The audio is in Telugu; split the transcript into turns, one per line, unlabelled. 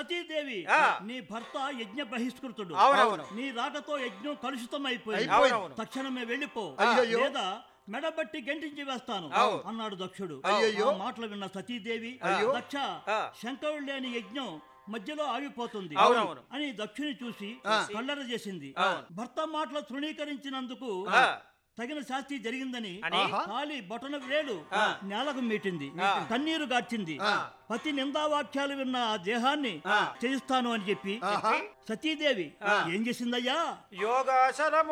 సతీదేవి
ఆ.
నీ భర్త యజ్ఞ బహిష్కృతుడు
అవునవును.
నీ రాకతో యజ్ఞం కలుషితం అయిపోయింది
అయిపోయింది.
అవునవును.
తక్షణమే వెళ్ళిపో
అయ్యయ్యో.
లేదా మెడబట్టి గంటించి వేస్తాను
అవును.
అన్నాడు దక్షుడు
అయ్యయ్యో.
ఆ మాటలు విన్న సతీదేవి
అయ్యో.
దక్ష
ఆ.
శంకరుడు లేని యజ్ఞం మధ్యలో ఆగిపోతుంది
అవునవును.
అని దక్షుని చూసి కల్లర చేసింది
అవును.
భర్త మాటలు తృణీకరించినందుకు
ఆ.
తగిన శాస్తి జరిగిందని
అని?
కాలి బొటన వేలు నేలకు మీటింది
ఆ.
కన్నీరు గార్చింది పతి నిందావాక్యాలు విన్న ఆ దేహాన్ని చేయిస్తాను అని చెప్పి
ఆహా.
సతీదేవి ఏం చేసిందయ్యా
యోగాసనము